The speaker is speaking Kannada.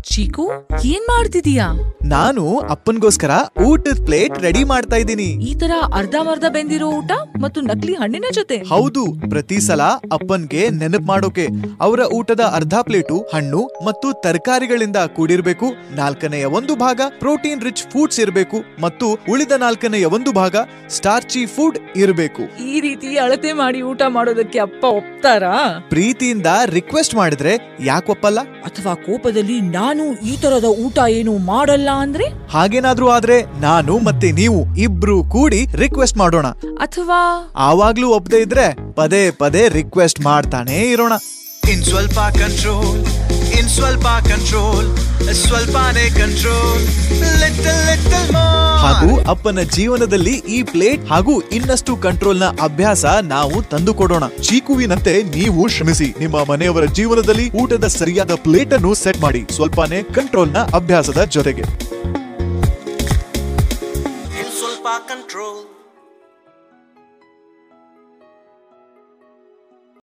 ಚೀಕು ಏನ್ ಮಾಡ್ತಿದೀಯಾ ನಾನು ಅಪ್ಪನ್ಗೋಸ್ಕರ ಊಟದ ಪ್ಲೇಟ್ ರೆಡಿ ಮಾಡ್ತಾ ಇದ್ದೀನಿ ಈ ತರ ಅರ್ಧಮರ್ಧ ಬೆಂದಿರೋ ಊಟ ಮತ್ತು ನಕಲಿ ಹಣ್ಣಿನ ಜೊತೆ ಹೌದು ಪ್ರತಿ ಸಲ ಅಪ್ಪನ್ಗೆ ನೆನಪು ಮಾಡೋಕೆ ಅವರ ಊಟದ ಅರ್ಧ ಪ್ಲೇಟು ಹಣ್ಣು ಮತ್ತು ತರಕಾರಿಗಳಿಂದ ಕೂಡಿರ್ಬೇಕು ನಾಲ್ಕನೆಯ ಒಂದು ಭಾಗ ಪ್ರೋಟೀನ್ ರಿಚ್ ಫುಡ್ಸ್ ಇರಬೇಕು ಮತ್ತು ಉಳಿದ ನಾಲ್ಕನೆಯ ಒಂದು ಭಾಗ ಸ್ಟಾರ್ಚಿ ಫುಡ್ ಇರಬೇಕು ಈ ರೀತಿ ಅಳತೆ ಮಾಡಿ ಊಟ ಮಾಡೋದಕ್ಕೆ ಅಪ್ಪ ಒಪ್ತಾರಾ ಪ್ರೀತಿಯಿಂದ ರಿಕ್ವೆಸ್ಟ್ ಮಾಡಿದ್ರೆ ಯಾಕೆ ಒಪ್ಪಲ್ಲ ಅಥವಾ ಕೋಪದಲ್ಲಿ ನಾನು ಈ ತರದ ಊಟ ಏನು ಮಾಡಲ್ಲ ಅಂದ್ರೆ ಹಾಗೇನಾದ್ರೂ ಆದ್ರೆ ನಾನು ಮತ್ತೆ ನೀವು ಇಬ್ರು ಕೂಡಿ ರಿಕ್ವೆಸ್ಟ್ ಮಾಡೋಣ ಅಥವಾ ಆವಾಗ್ಲೂ ಒಪ್ಪದೆ ಇದ್ರೆ ಪದೇ ಪದೇ ರಿಕ್ವೆಸ್ಟ್ ಮಾಡ್ತಾನೇ ಇರೋಣ ಇನ್ ಸ್ವಲ್ಪ ಕಂಟ್ರೋಲ್ ಇನ್ ಸ್ವಲ್ಪ ಕಂಟ್ರೋಲ್ ಸ್ವಲ್ಪನೇ ಕಂಟ್ರೋಲ್ ಲಿಟಲ್ ಲಿಟಲ್ ಹಾಗೂ ಅಪ್ಪನ ಜೀವನದಲ್ಲಿ ಈ ಪ್ಲೇಟ್ ಹಾಗೂ ಇನ್ನಷ್ಟು ಕಂಟ್ರೋಲ್ನ ಅಭ್ಯಾಸ ನಾವು ತಂದು ಕೊಡೋಣ ಚೀಕುವಿನಂತೆ ನೀವು ಶ್ರಮಿಸಿ ನಿಮ್ಮ ಮನೆಯವರ ಜೀವನದಲ್ಲಿ ಊಟದ ಸರಿಯಾದ ಪ್ಲೇಟ್ ಅನ್ನು ಸೆಟ್ ಮಾಡಿ ಸ್ವಲ್ಪನೇ ಕಂಟ್ರೋಲ್ನ ಅಭ್ಯಾಸದ ಜೊತೆಗೆ ಇನ್ ಸ್ವಲ್ಪ ಕಂಟ್ರೋಲ್